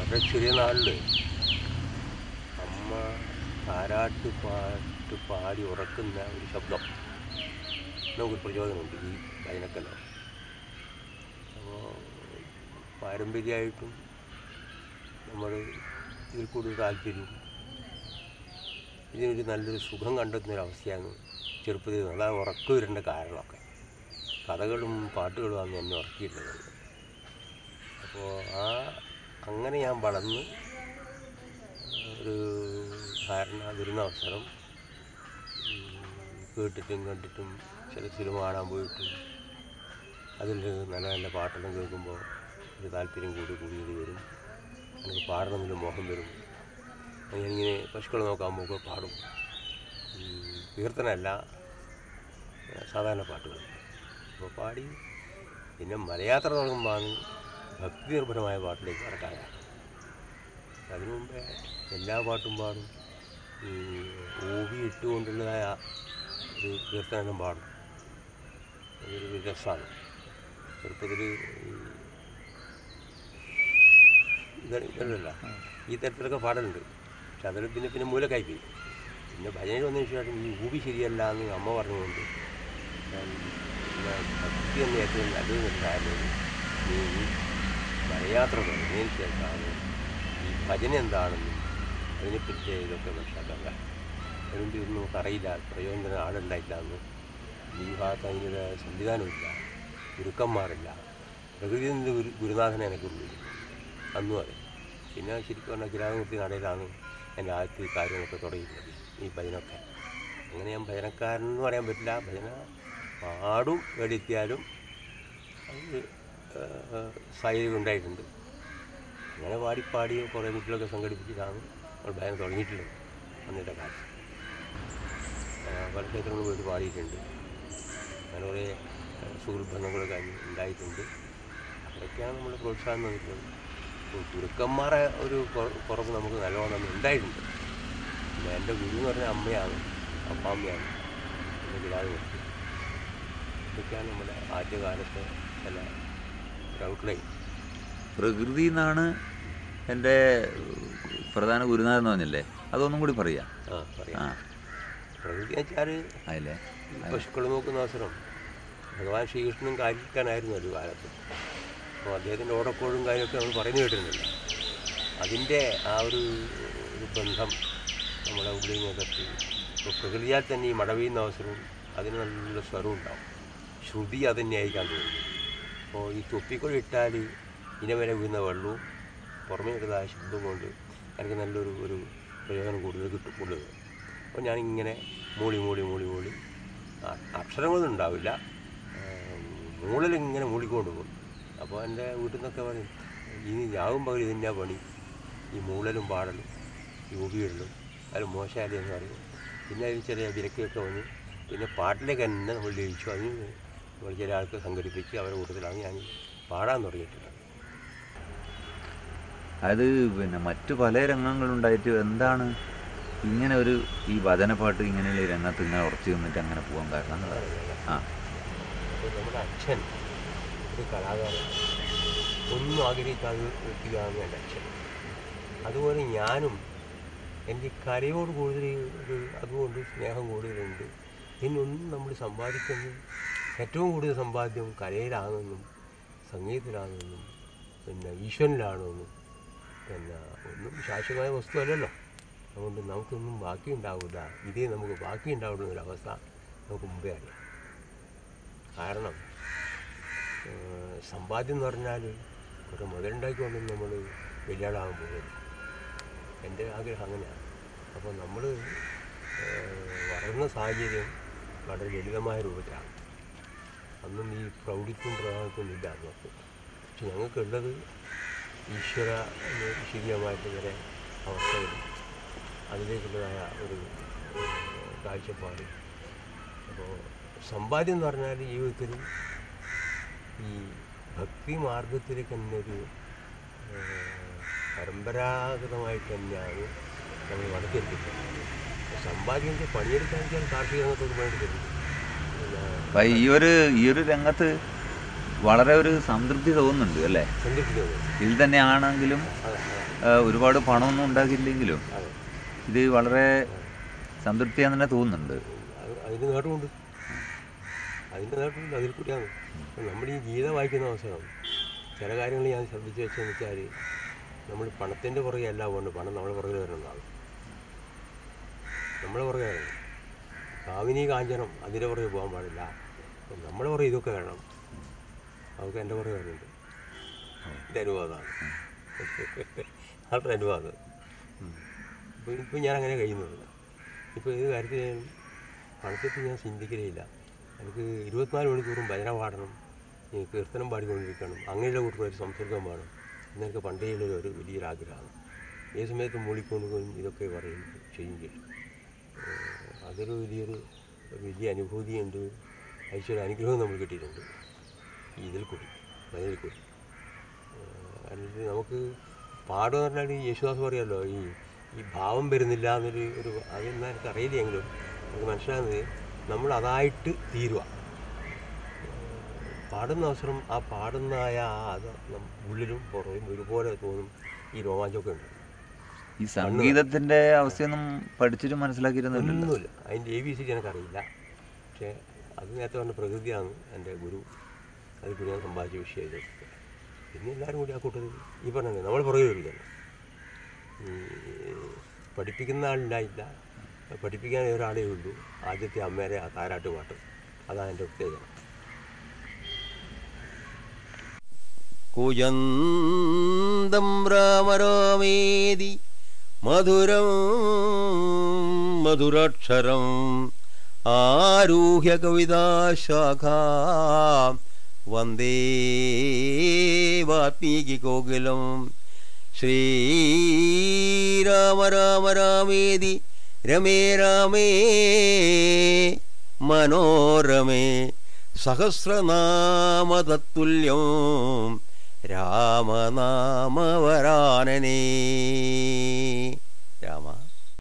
വളരെ ചെറിയ നാളിൽ അമ്മ താരാട്ട് പാട്ട് പാടി ഉറക്കുന്ന ഒരു ശബ്ദം നമുക്കൊരു പ്രചോദനമുണ്ട് ഈ ഭജനക്കല്ല അപ്പോൾ പാരമ്പര്യമായിട്ടും നമ്മൾ ഇതിൽ കൂടുതൽ താല്പര്യം ഇതിനൊരു നല്ലൊരു സുഖം കണ്ടെത്തുന്ന ഒരു അവസ്ഥയാണ് ചെറുപ്പത്തിൽ നിന്ന് അതാണ് ഉറക്കം വരേണ്ട കാരണമൊക്കെ കഥകളും പാട്ടുകളുമാണ് എന്നെ ഉറക്കിയിട്ടുള്ളത് അപ്പോൾ ആ അങ്ങനെ ഞാൻ വളർന്ന് ഒരു ധാരണ വരുന്ന അവസരം ഉം, കേട്ടിട്ടും കണ്ടിട്ടും ചില സിനിമ കാണാൻ പോയിട്ടും അതിൽ നല്ല നല്ല പാട്ടെല്ലാം കേൾക്കുമ്പോൾ ഒരു താല്പര്യം കൂടി കൂടി വരും എനിക്ക് പാടണമെന്നൊരു മോഹം വരും അപ്പോൾ ഞാനിങ്ങനെ പശുക്കളെ നോക്കാൻ പോകുമ്പോൾ പാടും ഉം, കീർത്തനമല്ല ഏഹ് സാധാരണ പാട്ടുകൾ അപ്പോൾ പാടി പിന്നെ മലയാത്ര തുടങ്ങുമ്പോഴാണ് ഭക്തി നിർഭരമായ പാട്ടിലേക്ക് കടക്കാനാണ് അതിനു മുമ്പേ എല്ലാ പാട്ടും പാടും ഈ ഓവി ഇട്ടുകൊണ്ടുള്ളതായ ഒരു കീർത്തനം പാടും അതൊരു രസമാണ് ചെറുപ്പത്തിൽ ഇതല്ല ഈ തരത്തിലൊക്കെ പാടലുണ്ട് പക്ഷെ അതിൽ പിന്നെ പിന്നെ മൂലക്കായി പോയി പിന്നെ ഭജന വന്നതിന് ശേഷം ഈ ഊബി ശരിയല്ല എന്ന് അമ്മ പറഞ്ഞുകൊണ്ട് ഞാൻ പിന്നെ ഭക്തി എന്ന ഏറ്റവും നല്ലതെന്നുണ്ടായിരുന്നത് നീ ഈ വനയാത്ര തുടങ്ങിയതിന് ശേഷമാണ് ഈ ഭജന എന്താണെന്നും അതിനെപ്പറ്റി ഇതൊക്കെ മനസ്സിലാക്കാൻ കാരണം അതുകൊണ്ട് ഇതൊന്നും നമുക്ക് അറിയില്ല പ്രയോജന ആളുണ്ടായില്ല എന്ന് ഈ ഭാഗത്ത് അതിനുള്ള സംവിധാനമില്ല ഗുരുക്കന്മാരില്ല പ്രകൃതി നിന്ന് ഗുരു ഗുരുനാഥനെ എനിക്കുള്ളൂ അന്നും അതെ പിന്നെ ശരിക്കും പറഞ്ഞാൽ ഗ്രാമമൂർത്തി നടയിലാണ് എൻ്റെ ആദ്യത്തെ ഈ കാര്യങ്ങളൊക്കെ തുടങ്ങിയിട്ടുള്ളത് ഈ ഭജനൊക്കെ അങ്ങനെ ഞാൻ ഭജനക്കാരൻ എന്ന് പറയാൻ പറ്റില്ല ഭജന പാടും എവിടെയെത്തിയാലും അത് സാഹചര്യം ഉണ്ടായിട്ടുണ്ട് അങ്ങനെ പാടി പാടി കുറേ കുട്ടികളൊക്കെ സംഘടിപ്പിച്ചിട്ടാണ് നമ്മൾ ഭജന തുടങ്ങിയിട്ടുള്ളത് അന്നത്തെ കാലത്ത് ആ, പല ക്ഷേത്രങ്ങളിൽ പോയിട്ട് പാടിയിട്ടുണ്ട് അങ്ങനെ കുറേ സുഹൃത്ത് ബന്ധങ്ങളൊക്കെ അതിൽ ഉണ്ടായിട്ടുണ്ട് അതൊക്കെയാണ് നമ്മൾ പ്രോത്സാഹനം നൽകിയിട്ടുള്ളത് ഇപ്പോൾ ഗുരുക്കന്മാരെ ഒരു കുറ- കുറവ് നമുക്ക് നല്ലോണം ഉണ്ടായിട്ടുണ്ട് പിന്നെ എൻ്റെ ഗുരു എന്ന് പറഞ്ഞാൽ അമ്മയാണ് അപ്പാമ്മയാണ് പിന്നെ ഗിരാതെ നിർത്തി ഇതൊക്കെയാണ് നമ്മുടെ ആദ്യകാലത്തെ ചില ഔട്ട്ലൈൻ പ്രകൃതി എന്നാണ് എൻ്റെ പ്രധാന ഗുരുനാഥൻ എന്ന് പറഞ്ഞില്ലേ അതൊന്നും കൂടി പറയാം ആ ആ പറയാം പ്രകൃതി വെച്ചാൽ അതില്ലേ ഈ പശുക്കൾ നോക്കുന്ന അവസരം ഭഗവാൻ ശ്രീകൃഷ്ണനും കാലിക്കാനായിരുന്നു ഒരു കാലത്ത് അപ്പോൾ അദ്ദേഹത്തിൻ്റെ ഓടക്കോഴും കാര്യമൊക്കെ നമ്മൾ പറഞ്ഞു കേട്ടിരുന്നില്ല അതിൻ്റെ ആ ഒരു ഒരു ബന്ധം നമ്മുടെ ഉള്ളിൽ നിന്നൊക്കെ എത്തി ഇപ്പോൾ പ്രകൃതിയാൽ തന്നെ ഈ മഴ പെയ്യുന്ന അവസരവും അതിന് നല്ല സ്വരം ഉണ്ടാവും ശ്രുതി അത് തന്നെ ആയിരിക്കാൻ തോന്നുന്നു അപ്പോൾ ഈ തൊപ്പിക്കുഴി ഇട്ടാൽ ഇനവരെ വീഴുന്ന വെള്ളവും പുറമേ കിട്ടുന്ന ആ ശബ്ദം കൊണ്ട് എനിക്ക് നല്ലൊരു ഒരു പ്രയോജനം കൂടുതൽ കിട്ടും കൂടുതൽ അപ്പോൾ ഞാനിങ്ങനെ മൂളി മൂളി മൂളി മൂളി ആ- അക്ഷരങ്ങളൊന്നും ഉണ്ടാവില്ല മൂളലിങ്ങനെ മൂളിക്കൊണ്ട് പോകും അപ്പോൾ എൻ്റെ വീട്ടിൽ നിന്നൊക്കെ പറയും ഇനി രാവും പകൽ ഇതിൻ്റെ പണി ഈ മൂളലും പാടലും ഈ ഉപയിടലും അത് മോശമായാലും എന്ന് പറയും പിന്നെ അതിൽ ചില വിലക്കൊക്കെ വന്നു പിന്നെ പാട്ടിലേക്ക് തന്നെ നമ്മൾ ലയിച്ചു അതിന് നമ്മൾ ചില ആൾക്ക് സംഘടിപ്പിച്ച് അവരുടെ കൂട്ടത്തിലാണ് ഞാൻ പാടാൻ തുടങ്ങിയിട്ടുള്ളത് അത് പിന്നെ മറ്റു പല രംഗങ്ങളുണ്ടായിട്ട് എന്താണ് ഇങ്ങനെ ഒരു ഈ വചനപ്പാട്ട് ഇങ്ങനെയുള്ള ഈ രംഗത്ത് ഇങ്ങനെ ഉറച്ചു നിന്നിട്ട് അങ്ങനെ പോകാൻ കാരണം എന്നുള്ളത് ആ അപ്പോൾ നമ്മുടെ അച്ഛൻ ഒരു കലാകാരൻ ഒന്നും ആഗ്രഹിക്കാതെ വ്യക്തിയാണ് എൻ്റെ അച്ഛൻ അതുപോലെ ഞാനും എൻ്റെ കലയോട് കൂടുതൽ ഒരു അതുകൊണ്ട് സ്നേഹം കൂടുതലുണ്ട് പിന്നൊന്നും നമ്മൾ സമ്പാദിക്കുന്നത് ഏറ്റവും കൂടുതൽ സമ്പാദ്യം കലയിലാണെന്നും സംഗീതത്തിലാണെന്നും പിന്നെ ഈശ്വരനിലാണെന്നും പിന്നെ ഒന്നും ശാശ്വതമായ വസ്തുവല്ലല്ലോ അതുകൊണ്ട് നമുക്കൊന്നും ബാക്കി ഉണ്ടാവില്ല ഇതേ നമുക്ക് ബാക്കി ഉണ്ടാവുന്ന ഒരു അവസ്ഥ നമുക്ക് മുമ്പേ അറിയാം കാരണം ഏഹ്, സമ്പാദ്യം എന്ന് പറഞ്ഞാൽ ഒരു മുതലുണ്ടാക്കിക്കൊണ്ടും നമ്മൾ വലിയ ആളാകാൻ പോകുന്നത് എൻ്റെ ആഗ്രഹം അങ്ങനെയാണ് അപ്പോൾ നമ്മൾ വളർന്ന സാഹചര്യം വളരെ ലളിതമായ രൂപത്തിലാണ് അന്നും ഈ പ്രൗഢിത്വം പ്രധാനത്വം ഇല്ല അന്നൊക്കെ പക്ഷെ ഞങ്ങൾക്കുള്ളത് ഈശ്വര ശരിയമായിട്ട് വരെ അവസ്ഥകൾ അതിലേക്കുള്ളതായ ഒരു ഏഹ്, കാഴ്ചപ്പാട് അപ്പോൾ സമ്പാദ്യം എന്ന് പറഞ്ഞാൽ ജീവിതത്തിൽ ഈ ഭക്തി മാർഗത്തിലേക്ക് തന്നെ ഒരു ഏഹ്, പരമ്പരാഗതമായിട്ട് തന്നെയാണ് നമ്മൾ വളർത്തിയെടുത്തിട്ടുള്ളത് സമ്പാദ്യം വെച്ചാൽ പണിയെടുക്കാൻ വെച്ചാൽ കാർഷിക രംഗത്തോട് പണിയെടുക്കരുത് പിന്നെ അപ്പം ഈ ഒരു ഈ ഒരു രംഗത്ത് വളരെ ഒരു സംതൃപ്തി തോന്നുന്നുണ്ട് അല്ലേ സംതൃപ്തി തോന്നുന്നു ഇതിൽ തന്നെ ആണെങ്കിലും അതെ അതെ ആ, ഒരുപാട് പണമൊന്നും ഉണ്ടാക്കിയില്ലെങ്കിലും അതെ ഇത് വളരെ സംതൃപ്തിയാന്ന് തന്നെ തോന്നുന്നുണ്ട് അത് അതിന് നേട്ടമുണ്ട് അതിൻ്റെ നേട്ടമുണ്ട് അതിൽ കൂടിയാണ് അപ്പം നമ്മൾ ഈ ഗീത വായിക്കുന്ന അവസരം ചില കാര്യങ്ങൾ ഞാൻ ശ്രദ്ധിച്ച് വെച്ചെന്ന് വെച്ചാൽ നമ്മൾ പണത്തിൻ്റെ പുറകെ അല്ല പോകുന്നത് പണം നമ്മളെ പുറകെ വരുന്നതാണ് നമ്മളെ പുറകെ വരണം കാമിനി കാഞ്ചനം അതിൻ്റെ പുറകെ പോകാൻ പാടില്ല അപ്പം നമ്മളെ പുറകെ ഇതൊക്കെ വേണം അതൊക്കെ എൻ്റെ പുറകെ വരുന്നുണ്ട് എൻ്റെ അനുവാദമാണ് ആളുടെ അനുവാദം ഇപ്പോൾ ഇപ്പോൾ ഞാൻ അങ്ങനെ കഴിയുന്നത് ഇപ്പോൾ ഏത് കാര്യത്തിലും പണത്തെപ്പറ്റി ഞാൻ ചിന്തിക്കലില്ല എനിക്ക് ഇരുപത്തിനാല് മണിക്കൂറും ഭജന പാടണം ഈ കീർത്തനം പാടിക്കൊണ്ടിരിക്കണം അങ്ങനെയുള്ള കൂട്ടുകാർ സംസർഗം വേണം എന്നൊക്കെ പണ്ടേ ഉള്ള ഒരു വലിയൊരു ആഗ്രഹമാണ് ഏത് സമയത്ത് മൂളിക്കൊണ്ടും ഇതൊക്കെ പറയും ചെയ്യും ചെയ്യും ഏഹ് അതൊരു വലിയൊരു ഒരു വലിയ അനുഭൂതിയുണ്ട് ഐശ്വര്യ അനുഗ്രഹം നമ്മൾ കിട്ടിയിട്ടുണ്ട് ഇതിൽ കൂടി ഭജനയിൽ കൂടി ഏഹ് അല്ലെങ്കിൽ നമുക്ക് പാടുക എന്ന് പറഞ്ഞാൽ ഈ യേശുദാസ് പറയുമല്ലോ ഈ ഈ ഭാവം വരുന്നില്ല എന്നൊരു ഒരു അതെന്നാ എനിക്ക് അറിയില്ലെങ്കിലും നമുക്ക് മനസ്സിലാകുന്നത് നമ്മൾ അതായിട്ട് തീരുക പാടുന്ന അവസരം ആ പാടുന്നതായ ആ അത് നം- ഉള്ളിലും പുറവും ഒരുപോലെ തോന്നും ഈ രോമാഞ്ചമൊക്കെ ഉണ്ട് ഈ സംഗീതത്തിന്റെ അവസ്ഥയൊന്നും പഠിച്ചിട്ട് മനസ്സിലാക്കിയിരുന്നില്ലല്ലോ ഒന്നുമില്ല അതിൻ്റെ എ ബി സി എനിക്കറിയില്ല പക്ഷേ അത് നേരത്തെ പറഞ്ഞ പ്രകൃതിയാണ് എൻ്റെ ഗുരു അത് കൂടി ഞാൻ സമ്പാദിച്ച വിഷയം ഇത് പിന്നെ എല്ലാവരും കൂടി ആ കൂട്ടത്തിൽ ഈ പറഞ്ഞത് നമ്മൾ പുറകെ വരികയാണ് ഈ പഠിപ്പിക്കുന്ന ആളില്ലായില്ല പഠിപ്പിക്കാൻ ഒരാളേ ഉള്ളൂ ആദ്യത്തെ അമ്മേരെ ആ താരാട്ട് പാട്ട് അതാണ് എൻ്റെ പ്രത്യേകത കുജന്തം രാമരാമേതി മധുരം മധുരാക്ഷരം ആരൂഹ്യ കവിതാശാഖ വന്ദേ വാൽമീകി കോകിലം ശ്രീരാമ രാമ രാമേതി രമേ രാമേ മനോരമേ സഹസ്രനാമതത്തുല്യം രാമനാമവരാനനേ